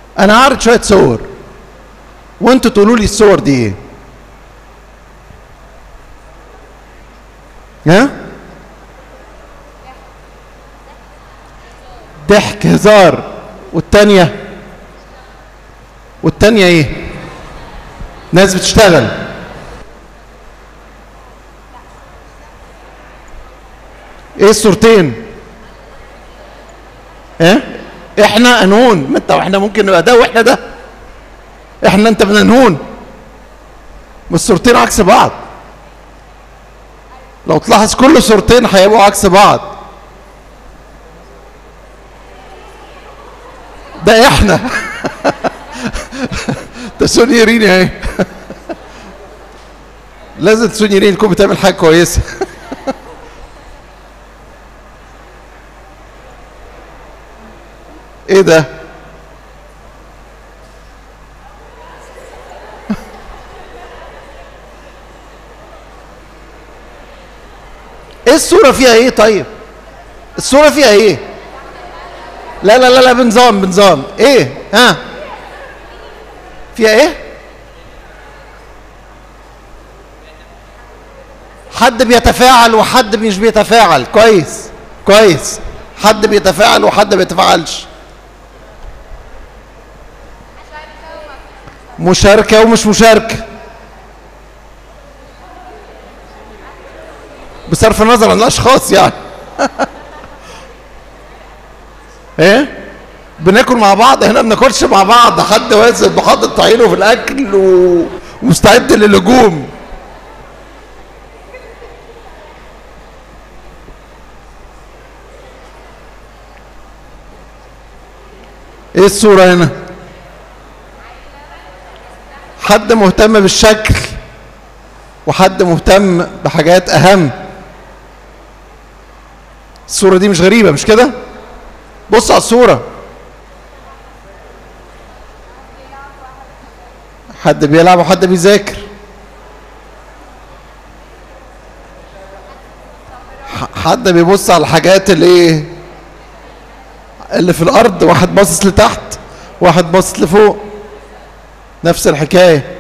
انا هعرض شويه صور وانتوا تقولوا لي الصور دي ايه ها ضحك هزار والتانية والتانية ايه ناس بتشتغل ايه الصورتين ايه احنا انهون ما انت واحنا ممكن نبقى ده واحنا ده احنا انت من انهون والصورتين عكس بعض لو تلاحظ كل صورتين هيبقوا عكس بعض ده احنا ده سوني ريني اهي لازم سوني ريني تكون بتعمل حاجه كويسه ايه ده ايه الصورة فيها ايه طيب الصورة فيها ايه لا لا لا لا بنظام بنظام ايه ها فيها ايه حد بيتفاعل وحد مش بيتفاعل كويس كويس حد بيتفاعل وحد بيتفاعلش مشاركة ومش مشاركة بصرف النظر عن الاشخاص يعني ايه بناكل مع بعض هنا بناكلش مع بعض حد واثق بحاطط طعينه في الاكل و... ومستعد للهجوم ايه الصورة هنا حد مهتم بالشكل وحد مهتم بحاجات اهم الصورة دي مش غريبة مش كده بص على الصورة حد بيلعب وحد بيذاكر حد بيبص على الحاجات اللي ايه اللي في الارض واحد باصص لتحت واحد باصص لفوق نفس الحكايه